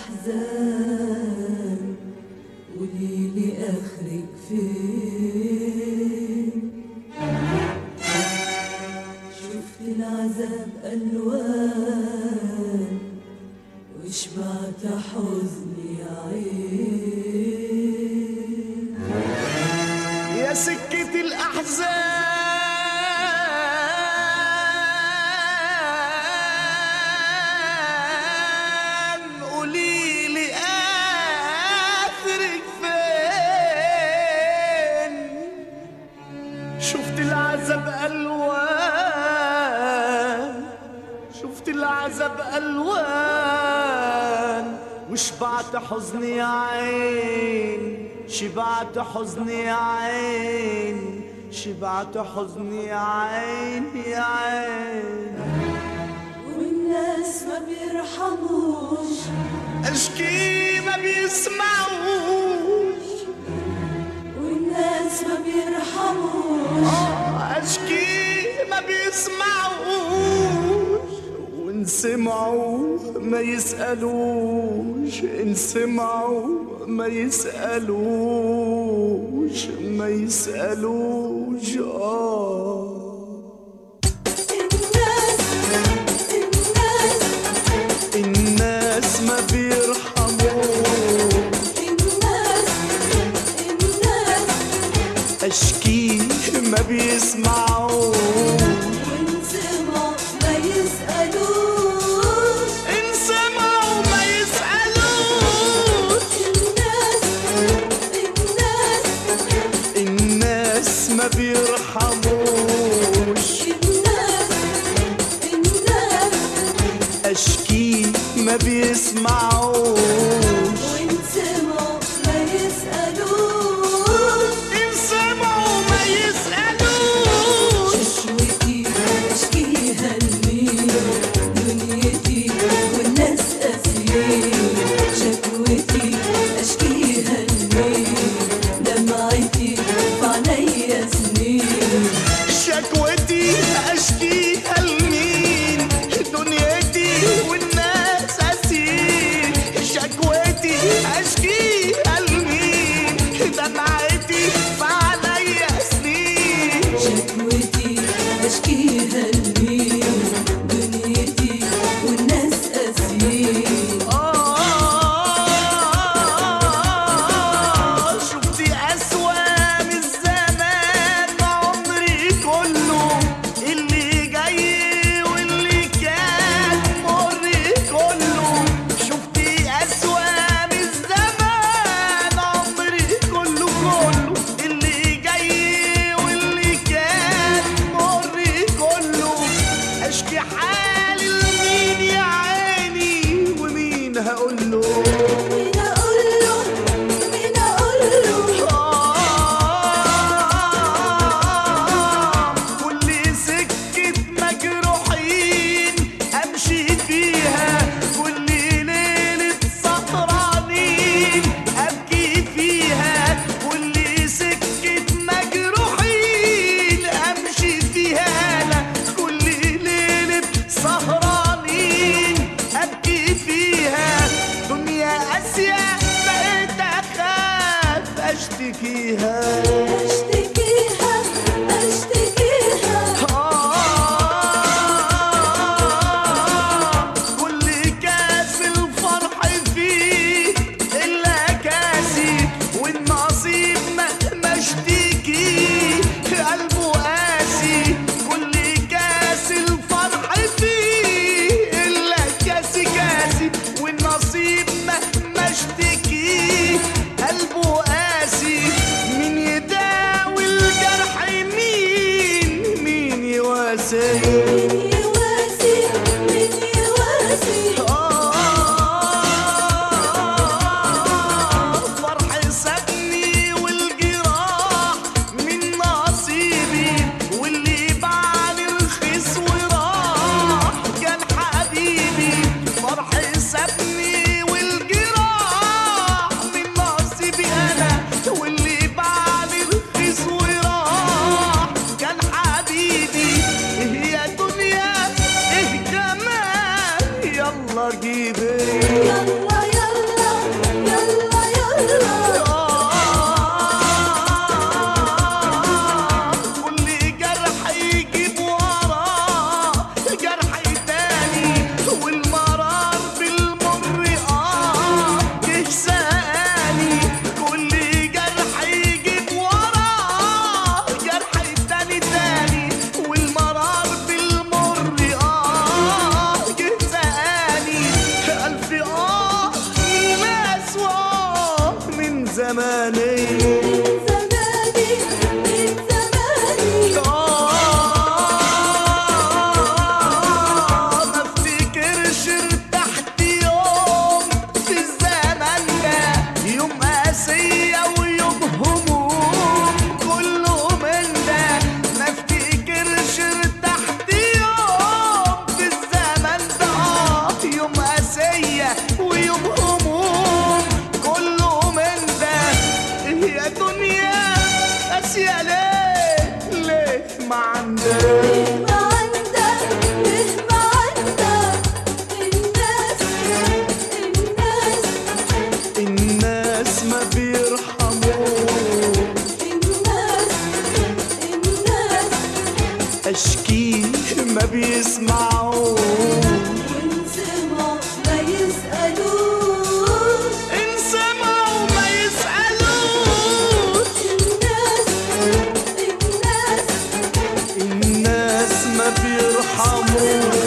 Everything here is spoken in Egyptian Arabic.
الأحزان قوليلي آخرك فين شفت العذاب ألوان وشبعت حزني عين يا سكة الأحزان قولي لي آخرك فين شفت العذاب ألوان شفت العذاب ألوان وشبعت حزني يا عين شبعت حزني يا عين شبعت حزني يا عين يا عين والناس ما بيرحموش اشكي ما بيسمعوش والناس ما بيرحموش آه، اشكي ما بيسمعوش وان سمعوا ما يسألوش ان سمعوا ما يسألوش ما يسألوش آه الناس الناس الناس ما بيرحموش الناس الناس اشكي ما بيسمعوش وإن سمعوا ما يسألوش ان سمعوا ما يسألوش الناس الناس الناس ما بيرحموش الناس الناس اشكي ما بيسمعوش وإن سمعوا ما يسألوش ان سمعوا ما يسألوش ششوتي أشكيها لمين دنيتي والناس قاسيين شكوتي أشكيها لمين دمعتي في عينيا سنين شكوتي اشكيها لمين دنيتي والناس اسير شكوتي اشكيها لمين دمعتي في عليا سنين شكوتي أشكيها لمين دنيتي والناس قاسيين آه شفتي أسوأ من الزمان عمري كله اللي جاي واللي كان مري كله شفتي أسوأ من الزمان عمري كله كله اللي جاي واللي كان مري كله أشكي حالي لمين يا عيني ومين هقوله مين أقوله مين أقوله كل سكة مجروحين أمشي فيها كل ليلة سهرانين أبكي فيها كل سكة مجروحين أمشي فيها أنا كل ليلة سهرانين أبكي فيها دنيا قاسية بقيت أخاف أشتكيها أشتكيها أشتكيها كل كاس الفرح فيه إلا كاسي والنصيب مهما اشتكي قلبه قاسي كل كاس الفرح فيه إلا كاسي كاسي والنصيب مهما اشتكي قلبه قاسي من يداري زماني من زماني من زماني آه، ما افتكرش ارتحت يوم في الزمن ده يوم قاسية ويوم هموم كله من ده ما افتكرش ارتحت يوم في الزمن ده آه، يوم قاسية ويوم هموم كله من ده يا دنيا قاسية ليه ليه ما عندك ما عندك ليه ما عندك الناس الناس الناس ما بيرحموا الناس الناس اشكيه ما بيسمعوا وإن سمعوا ما يسألوش ان سمعوا ما يسألوش الناس الناس الناس ما بيرحموا